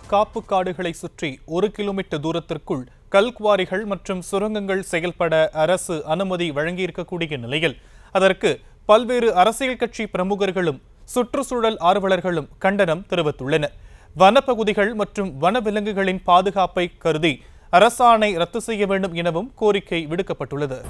காப்பு காடுகளை சுற்றி ஒரு கிலோமீட்டர் தூரத்திற்குள் கல்குவாரிகள் மற்றும் சுரங்கங்கள் செயல்பட அரசு அனுமதி வழங்கியிருக்கக்கூடிய நிலையில் அதற்கு பல்வேறு அரசியல் கட்சி பிரமுகர்களும் சுற்றுச்சூழல் ஆர்வலர்களும் கண்டனம் தெரிவித்துள்ளனர் வனப்பகுதிகள் மற்றும் வனவிலங்குகளின் பாதுகாப்பை கருதி அரசாணை ரத்து செய்ய வேண்டும் எனவும் கோரிக்கை விடுக்கப்பட்டுள்ளது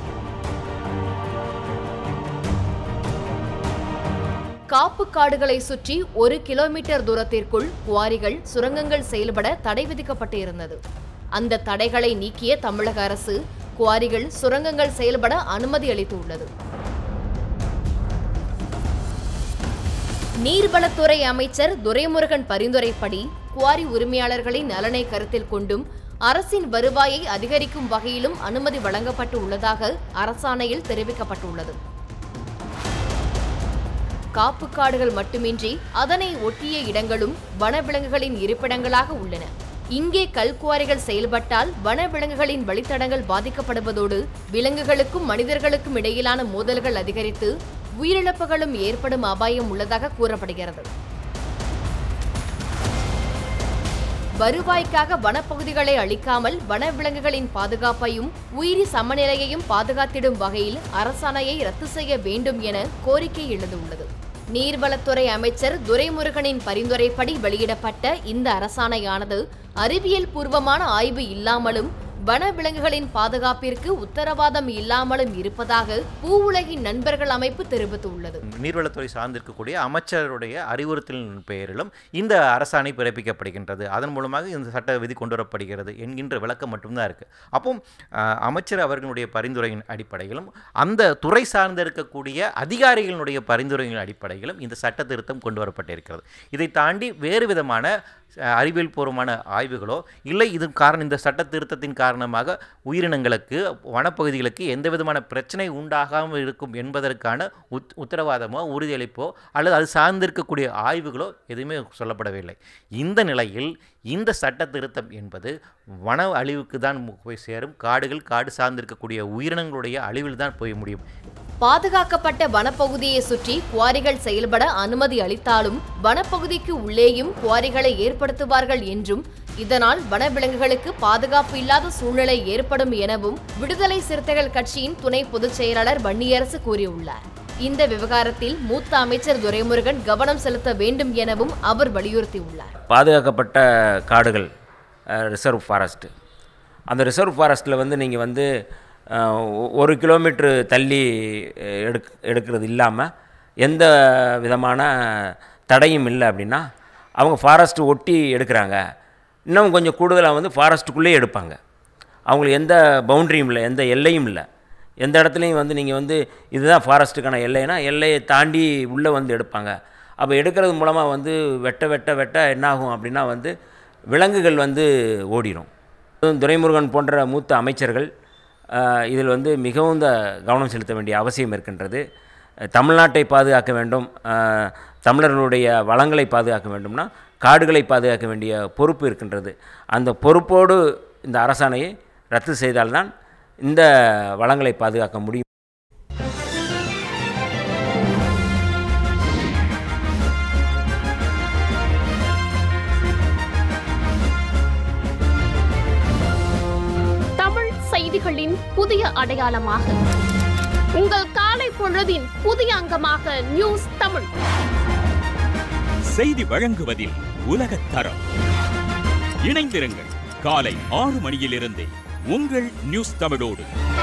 காப்பு காடுகளை சுற்றி ஒரு கிலோமீட்டர் தூரத்திற்குள் குவாரிகள் சுரங்கங்கள் செயல்பட தடை விதிக்கப்பட்டு இருந்தது அந்த தடைகளை நீக்கிய தமிழக அரசு குவாரிகள் சுரங்கங்கள் செயல்பட அனுமதி அளித்துள்ளது நீர்வளத்துறை அமைச்சர் துரைமுருகன் பரிந்துரைப்படி குவாரி உரிமையாளர்களின் நலனை கருத்தில் கொண்டும் அரசின் வருவாயை அதிகரிக்கும் வகையிலும் அனுமதி வழங்கப்பட்டு உள்ளதாக அரசாணையில் தெரிவிக்கப்பட்டுள்ளது காப்பு காடுகள் மட்டுமின்றி அதனை ஒட்டிய இடங்களும் வனவிலங்குகளின் இருப்பிடங்களாக உள்ளன இங்கே கல்குவாரிகள் செயல்பட்டால் வனவிலங்குகளின் வழித்தடங்கள் பாதிக்கப்படுவதோடு விலங்குகளுக்கும் மனிதர்களுக்கும் இடையிலான மோதல்கள் அதிகரித்து உயிரிழப்புகளும் ஏற்படும் அபாயம் உள்ளதாக கூறப்படுகிறது வருவாய்க்காக வனப்பகுதிகளை அழிக்காமல் வனவிலங்குகளின் பாதுகாப்பையும் உயிரி சமநிலையையும் பாதுகாத்திடும் வகையில் அரசாணையை ரத்து செய்ய வேண்டும் என கோரிக்கை எழுந்துள்ளது நீர்வளத்துறை அமைச்சர் துரைமுருகனின் பரிந்துரைப்படி வெளியிடப்பட்ட இந்த அரசாணையானது அறிவியல் பூர்வமான ஆய்வு இல்லாமலும் வனவிலங்குகளின் பாதுகாப்பிற்கு உத்தரவாதம் இல்லாமலும் இருப்பதாக பூவுலகின் நண்பர்கள் அமைப்பு தெரிவித்துள்ளது நீர்வளத்துறை சார்ந்திருக்கக்கூடிய அமைச்சருடைய அறிவுறுத்தலின் பெயரிலும் இந்த அரசாணை பிறப்பிக்கப்படுகின்றது அதன் மூலமாக இந்த சட்ட விதி கொண்டு வரப்படுகிறது என்கின்ற விளக்கம் மட்டும்தான் இருக்குது அப்போ அஹ், அமைச்சர் அவர்களுடைய பரிந்துரையின் அடிப்படையிலும் அந்த துறை சார்ந்து இருக்கக்கூடிய அதிகாரிகளுடைய பரிந்துரையின் அடிப்படையிலும் இந்த சட்ட திருத்தம் கொண்டு வரப்பட்டிருக்கிறது இதை தாண்டி வேறு விதமான அஹ், அறிவியல் பூர்வமான ஆய்வுகளோ இல்லை இது காரணம் இந்த சட்ட திருத்தத்தின் காரணமாக உயிரினங்களுக்கு வனப்பகுதிகளுக்கு எந்த விதமான பிரச்சனை உண்டாகாமல் இருக்கும் என்பதற்கான உத் உத்தரவாதமோ உறுதியளிப்போ அல்லது அது சார்ந்திருக்கக்கூடிய ஆய்வுகளோ எதுவுமே சொல்லப்படவில்லை இந்த நிலையில் இந்த சட்ட திருத்தம் என்பது வன அழிவுக்கு தான் போய் சேரும் காடுகள் காடு சார்ந்திருக்கக்கூடிய உயிரினங்களுடைய அழிவில் தான் போய் முடியும் பாதுகாக்கப்பட்ட வனப்பகுதியை சுற்றி குவாரிகள் செயல்பட அனுமதி அளித்தாலும் வனப்பகுதிக்கு உள்ளேயும் குவாரிகளை ஏற்படுத்துவார்கள் என்றும் இதனால் வனவிலங்குகளுக்கு பாதுகாப்பு இல்லாத சூழ்நிலை ஏற்படும் எனவும் விடுதலை சிறுத்தைகள் கட்சியின் துணை பொதுச் செயலாளர் வன்னியரசு கூறியுள்ளார் இந்த விவகாரத்தில் மூத்த அமைச்சர் துரைமுருகன் கவனம் செலுத்த வேண்டும் எனவும் அவர் வலியுறுத்தியுள்ளார் பாதுகாக்கப்பட்ட காடுகள் ரிசர்வ் ஃபாரஸ்ட்டு அந்த ரிசர்வ் ஃபாரஸ்ட்டில் வந்து நீங்கள் வந்து அஹ், ஒ- ஒரு கிலோமீட்ரு தள்ளி அஹ், எடுக் எடுக்கிறது இல்லாமல் எந்த விதமான தடையும் இல்லை அப்படின்னா அவங்க ஃபாரஸ்ட் ஒட்டி எடுக்கிறாங்க இன்னும் கொஞ்சம் கூடுதலாக வந்து ஃபாரஸ்ட்டுக்குள்ளேயே எடுப்பாங்க அவங்களுக்கு எந்த பவுண்டரியும் இல்லை எந்த எல்லையும் இல்லை எந்த இடத்துலையும் வந்து நீங்கள் வந்து இதுதான் ஃபாரஸ்ட்டுக்கான எல்லைனா எல்லையை தாண்டி உள்ளே வந்து எடுப்பாங்க அப்போ எடுக்கிறது மூலமாக வந்து வெட்ட வெட்ட வெட்ட என்னாகும் அப்படின்னா வந்து விலங்குகள் வந்து ஓடிடும் அதுவும் துரைமுருகன் போன்ற மூத்த அமைச்சர்கள் ஆஹ், இதில் வந்து மிகவும் த- கவனம் செலுத்த வேண்டிய அவசியம் இருக்கின்றது அஹ், தமிழ்நாட்டை பாதுகாக்க வேண்டும் ஆஹ், தமிழர்களுடைய வளங்களை பாதுகாக்க வேண்டும்னா காடுகளை பாதுகாக்க வேண்டிய பொறுப்பு இருக்கின்றது அந்த பொறுப்போடு இந்த அரசாணையை ரத்து செய்தால்தான் இந்த வளங்களை பாதுகாக்க முடியும் தமிழ் செய்திகளின் புதிய அடையாளமாக உங்கள் காலை பொழுதின் புதிய அங்கமாக நியூஸ் தமிழ் செய்தி வழங்குவதில் உலகத் தரம் இணைந்திருங்கள் காலை ஆறு மணியிலிருந்தே உங்கள் நியூஸ் தமிழோடு